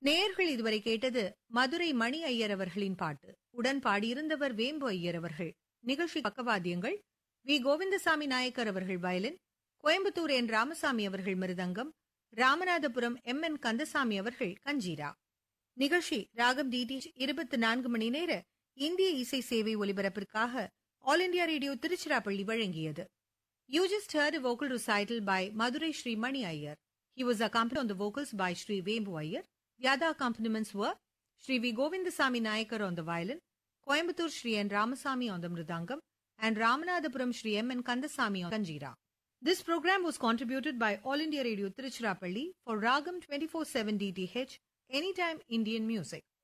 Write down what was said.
நேயர்கள் இதுவரை கேட்டது மதுரை மணி ஐயர் அவர்களின் பாட்டு உடன் பாடியிருந்தவர் வேம்பு ஐயர் அவர்கள் நிகழ்ச்சி பக்கவாத்தியங்கள் வி கோவிந்தசாமி நாயக்கர் அவர்கள் வயலின் கோயம்புத்தூர் என் ராமசாமி அவர்கள் மிருதங்கம் ராமநாதபுரம் எம் என் கந்தசாமி அவர்கள் கஞ்சீரா நிகழ்ச்சி ராகம் டிடிஎச் இருபத்தி நான்கு மணி நேர இந்திய இசை சேவை ஒலிபரப்பிற்காக ஆல் இண்டியா ரேடியோ திருச்சிராப்பள்ளி வழங்கியது You just heard a vocal recital by Madurai Sri Mani Iyer. He was accompanied on the vocals by Sri Vembu Iyer. The other accompaniments were Sri V. Govindasamy Nayakar on the violin, Coimbatore Sri N. Ramasamy on the mridangam, and Ramanathapuram Sri M. N. Kandasamy on kanjira. This program was contributed by All India Radio Tiruchirappalli for Ragam 24/7 DTH Anytime Indian Music.